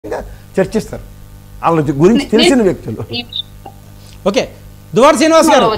చర్చిస్తారు వాళ్ళ గురించి తెలిసిన వ్యక్తులు ఓకే దువార్ శ్రీనివాస్ గారు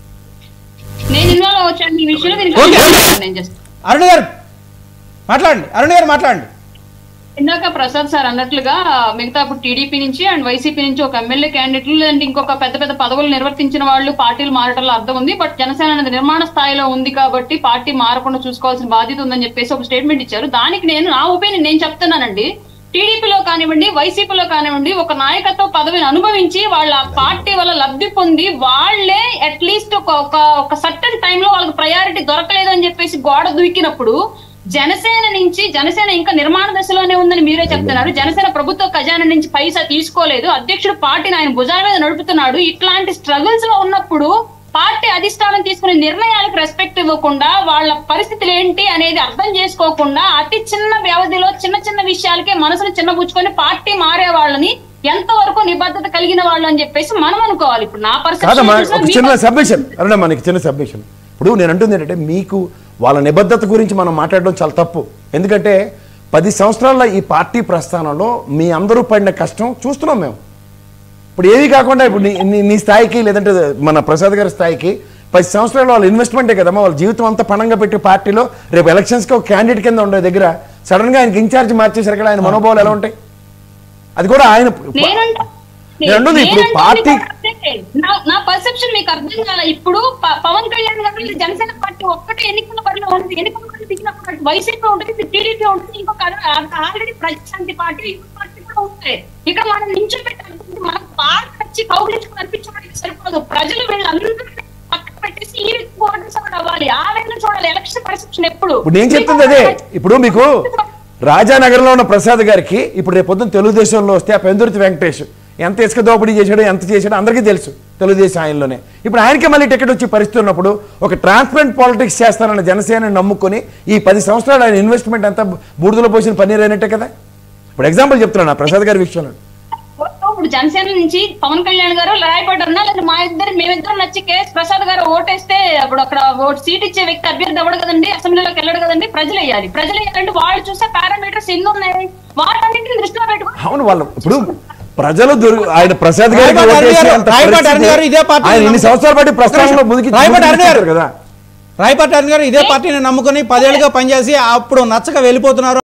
నేను ఇన్వాల్వ్ అవ్వచ్చాను ఈ విషయంలో దీనికి Okay. అభిప్రాయం నేను just అరుణ్ గారు మాట్లాడండి అరుణ్ గారు మాట్లాడండి ఇందాక ప్రసాద్ సార్ అన్నట్లుగా మిగతా ఇప్పుడు టీడీపీ నుంచి అండ్ వైసీపీ నుంచి ఒక ఎమ్మెల్యే క్యాండిడేట్లు లేదంటే ఇంకొక పెద్ద పెద్ద పదవులు నిర్వర్తించిన వాళ్ళు పార్టీలు మారటంలో అర్థం ఉంది బట్ జనసేన అనేది నిర్మాణ స్థాయిలో ఉంది కాబట్టి పార్టీ మారకుండా చూసుకోవాల్సిన బాధ్యత ఉందని చెప్పేసి ఒక స్టేట్మెంట్ ఇచ్చారు దానికి నేను నా ఒపీనియన్ నేను చెప్తున్నానండి టీడీపీలో కానివ్వండి వైసీపీలో కానివ్వండి ఒక నాయకత్వ పదవిని అనుభవించి వాళ్ళ పార్టీ వల్ల లబ్ధి పొంది వాళ్ళే అట్లీస్ట్ ఒక ఒక ఒక సర్టన్ టైంలో వాళ్ళకి ప్రయారిటీ దొరకలేదు అని చెప్పేసి గోడ దూకినప్పుడు జనసేన నుంచి జనసేన ఇంకా నిర్మాణ దశలోనే ఉందని మీరే చెప్తున్నారు జనసేన ప్రభుత్వ ఖజానా నుంచి పైసా తీసుకోలేదు అధ్యక్షుడు పార్టీని ఆయన భుజాల మీద నడుపుతున్నాడు ఇట్లాంటి స్ట్రగుల్స్ లో ఉన్నప్పుడు పార్టీ అధిష్టానం తీసుకునే నిర్ణయాలకు రెస్పెక్ట్ ఇవ్వకుండా వాళ్ళ పరిస్థితులు ఏంటి అనేది అర్థం చేసుకోకుండా అతి చిన్న వ్యవధిలో చిన్న చిన్న విషయాలకే మనసును చిన్నబుచ్చుకొని పార్టీ మారే వాళ్ళని ఎంతవరకు నిబద్ధత కలిగిన వాళ్ళు అని చెప్పేసి మనం అనుకోవాలి ఇప్పుడు నా కాదమ్మా ఒక పరిస్థితి చిన్న సబ్మిషన్ అరుణమ్మా నీకు చిన్న సబ్మిషన్ ఇప్పుడు నేను అంటుంది ఏంటంటే మీకు వాళ్ళ నిబద్ధత గురించి మనం మాట్లాడడం చాలా తప్పు ఎందుకంటే పది సంవత్సరాల ఈ పార్టీ ప్రస్థానంలో మీ అందరూ పడిన కష్టం చూస్తున్నాం మేము ఇప్పుడు ఏది కాకుండా ఇప్పుడు నీ నీ- నీ స్థాయికి లేదంటే మన ప్రసాద్ గారి స్థాయికి పది సంవత్సరాలు వాళ్ళ ఇన్వెస్ట్మెంటే కదమ్మా వాళ్ళ జీవితం అంతా పణంగా పెట్టి పార్టీలో రేపు ఎలక్షన్స్కి ఒక క్యాండిడేట్ కింద ఉండే దగ్గర సడన్గా ఆయనకి ఇన్ఛార్జ్ మార్చేసరికి ఆయన మనోభావాలు ఎలా ఉంటాయి అది కూడా ఆయన నేనంట- నేను అంటుంది ఇప్పుడు నేనంటుంది పార్టీ కరెక్టే. నా- నా పర్సెప్షన్ మీకు అర్థం కాల ఇప్పుడు ప- పవన్ కళ్యాణ్ గారు జనసేన పార్టీ ఒక్కటే ఎన్నికల బరిలో ఉంది ఎన్నికల బరిలో దిగినప్పుడు అటు వైసీపీ ఉంటుంది టీడీపీ ఉంటుంది ఇంకొక ఆల్రెడీ ప్రజాశాంతి పార్టీ ఇంకొక పార్టీ కూడా ఉంటాయి ఇక్కడ మనం నించోబెట్టి మనం బాగా వచ్చి కౌగిలించుకుని అనిపించడానికి సరిపోదు ప్రజలు వీళ్ళందరూ పక్కన పెట్టేసి ఈ వ్యక్తి ఓటర్స్ ఒకటి అవ్వాలి ఆ విధంగా చూడాలి ఎలక్షన్ పర్సెప్షన్ ఎప్పుడు ఇప్పుడు నేను చెప్తుంది అదే ఇప్పుడు మీకు రాజానగర్లో ఉన్న ప్రసాద్ గారికి ఇప్పుడు రేపు పొద్దున్న తెలుగుదేశంలో వస్తే ఆ పెందుర్తి వెంకటేష్ ఎంత ఇసుక దోపిడీ చేశాడో ఎంత చేశాడో అందరికీ తెలుసు తెలుగుదేశం ఆయనలోనే ఇప్పుడు ఆయనకే మళ్ళీ టికెట్ వచ్చి పరిస్థితి ఉన్నప్పుడు ఒక ట్రాన్స్పరెంట్ పాలిటిక్స్ చేస్తానన్న జనసేన నమ్ముకొని ఈ పది సంవత్సరాలు ఆయన ఇన్వెస్ట్మెంట్ అంతా బూడిదలో పోసిన పన్నీర్ అయినట్టే కదా ఇప్పుడు ఎగ్జాంపుల్ చెప్తున్నాను ఆ ప్రసాద్ గారి విషయంలో ఇప్పుడు జనసేన నుంచి పవన్ కళ్యాణ్ గారు రాయపడ్డారన్నా లేదా మా ఇద్దరు మేమిద్దరం నచ్చి కేఎస్ ప్రసాద్ గారు ఓటేస్తే అప్పుడు అక్కడ ఓటు సీట్ ఇచ్చే వ్యక్తి అభ్యర్థి అవ్వడు కదండి అసెంబ్లీలోకి వెళ్ళడు కదండి ప్రజలు వేయాలి ప్రజలు వేయాలంటే వాళ్ళు చూసే పారామీటర్స్ ఎన్ని ఉన్నాయి వాటన్నింటిని దృష్టిలో పెట్టుకుని అవును వాళ్ళు ఇప్పుడు ప్రజలు దొరి- ఆయన ప్రసాద్ గారికి రాయపాటి అరుణ్ ఓటేసి గారు- అంత రాయపాటి పరిస్థితి- అరుణ్ గారు ఇదే పార్టీ ఆయన ఇన్ని సంవత్సరాలు బట్టి ప్రస్థానంలో ముందుకి రాయపాటి అరుణ్ గారు ముందుకు కదా రాయపాటి అరుణ్ గారు ఇదే పార్టీని నమ్ముకొని పదేళ్ళుగా పనిచేసి అప్పుడు నచ్చక వెళ్ళిపోతున్నారు